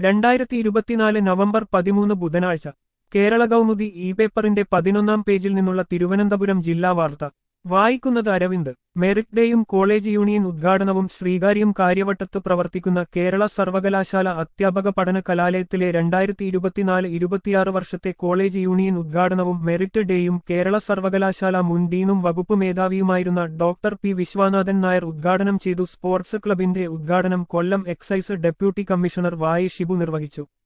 രണ്ടായിരത്തി ഇരുപത്തിനാല് നവംബർ പതിമൂന്ന് ബുധനാഴ്ച കേരള കൗമുദി ഇ പേപ്പറിന്റെ പതിനൊന്നാം പേജിൽ നിന്നുള്ള തിരുവനന്തപുരം ജില്ലാ വാർത്ത വായിക്കുന്നത് അരവിന്ദ് മെറിറ്റ് ഡേയും കോളേജ് യൂണിയൻ ഉദ്ഘാടനവും ശ്രീകാര്യം കാര്യവട്ടത്ത് പ്രവർത്തിക്കുന്ന കേരള സർവകലാശാല അധ്യാപക പഠന കലാലയത്തിലെ രണ്ടായിരത്തി ഇരുപത്തിനാല് ഇരുപത്തിയാറ് വർഷത്തെ കോളേജ് യൂണിയൻ ഉദ്ഘാടനവും മെറിറ്റ് ഡേയും കേരള സർവകലാശാല മുൻ ഡീനും വകുപ്പ് മേധാവിയുമായിരുന്ന ഡോക്ടർ പി വിശ്വനാഥൻ നായർ ഉദ്ഘാടനം ചെയ്തു സ്പോർട്സ് ക്ലബിന്റെ ഉദ്ഘാടനം കൊല്ലം എക്സൈസ് ഡെപ്യൂട്ടി കമ്മീഷണർ വായ ഷിബു നിർവഹിച്ചു